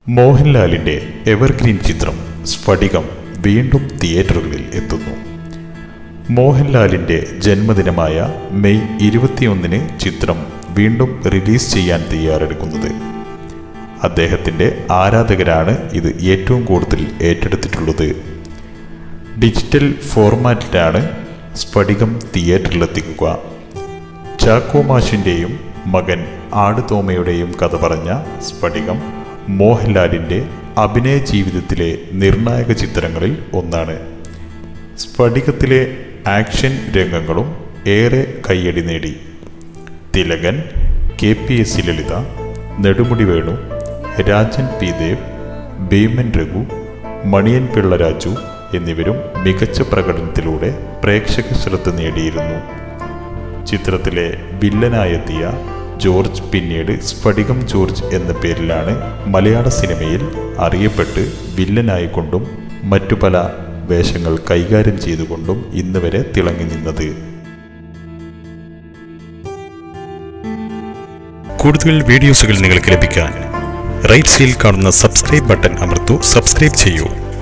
മോഹൻലാലിന്റെ എവർഗ്രീൻ ചിത്രം സ്ഫടികം വീണ്ടും തിയേറ്ററുകളിൽ എത്തുന്നു മോഹൻലാലിന്റെ ജന്മദിനമായ മെയ് ഇരുപത്തിയൊന്നിന് ചിത്രം വീണ്ടും റിലീസ് ചെയ്യാൻ തയ്യാറെടുക്കുന്നത് അദ്ദേഹത്തിന്റെ ആരാധകരാണ് ഇത് ഏറ്റവും കൂടുതൽ ഏറ്റെടുത്തിട്ടുള്ളത് ഡിജിറ്റൽ ഫോർമാറ്റിലാണ് സ്ഫടികം തിയേറ്ററിലെത്തിക്കുക ചാക്കോ മാഷിൻ്റെയും മകൻ ആടുതോമയുടെയും കഥ പറഞ്ഞ സ്ഫടികം മോഹൻലാലിൻ്റെ അഭിനയ ജീവിതത്തിലെ നിർണായക ചിത്രങ്ങളിൽ ഒന്നാണ് സ്ഫടികത്തിലെ ആക്ഷൻ രംഗങ്ങളും ഏറെ കയ്യടി നേടി Thilakan K P S C Lalitha Nedumudi Venu Rajan P Dev Bheeman Raghu Maniyanpilla Raju എന്നിവരും മികച്ച പ്രകടനത്തിലൂടെ പ്രേക്ഷക ശ്രദ്ധ നേടിയിരുന്നു ചിത്രത്തിലെ വില്ലനായെത്തിയ ജോർജ് പിന്നീട് സ്ഫടികം ജോർജ് എന്ന പേരിലാണ് മലയാള സിനിമയിൽ അറിയപ്പെട്ട് വില്ലനായിക്കൊണ്ടും മറ്റു പല വേഷങ്ങൾ കൈകാര്യം ചെയ്തുകൊണ്ടും ഇന്ന് വരെ തിളങ്ങി നിന്നത് കൂടുതൽ വീഡിയോസുകൾ നിങ്ങൾക്ക് ലഭിക്കാൻ റൈറ്റ് സൈഡിൽ കാണുന്ന സബ്സ്ക്രൈബ് ബട്ടൺ അമർത്തു സബ്സ്ക്രൈബ് ചെയ്യൂ